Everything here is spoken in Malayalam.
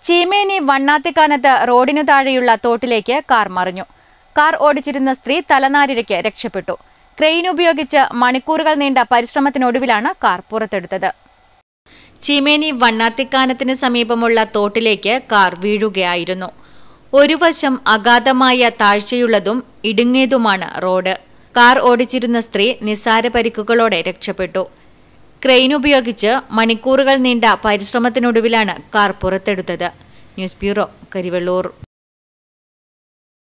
ചീമേനി വണ്ണാത്തിക്കാനത്ത് റോഡിനു താഴെയുള്ള തോട്ടിലേക്ക് കാർ മറിഞ്ഞു കാർ ഓടിച്ചിരുന്ന സ്ത്രീ തലനാരിഴയ്ക്ക് രക്ഷപ്പെട്ടു ക്രെയിൻ ഉപയോഗിച്ച് മണിക്കൂറുകൾ നീണ്ട പരിശ്രമത്തിനൊടുവിലാണ് കാർ പുറത്തെടുത്തത് ചീമേനി വണ്ണാത്തിക്കാനത്തിന് സമീപമുള്ള തോട്ടിലേക്ക് കാർ വീഴുകയായിരുന്നു ഒരു വശം അഗാധമായ താഴ്ചയുള്ളതും ഇടുങ്ങിയതുമാണ് റോഡ് കാർ ഓടിച്ചിരുന്ന സ്ത്രീ നിസ്സാര പരിക്കുകളോടെ രക്ഷപ്പെട്ടു ക്രെയിൻ ഉപയോഗിച്ച് മണിക്കൂറുകൾ നീണ്ട പരിശ്രമത്തിനൊടുവിലാണ് കാർ പുറത്തെടുത്തത് ന്യൂസ് ബ്യൂറോ കരിവെള്ളൂർ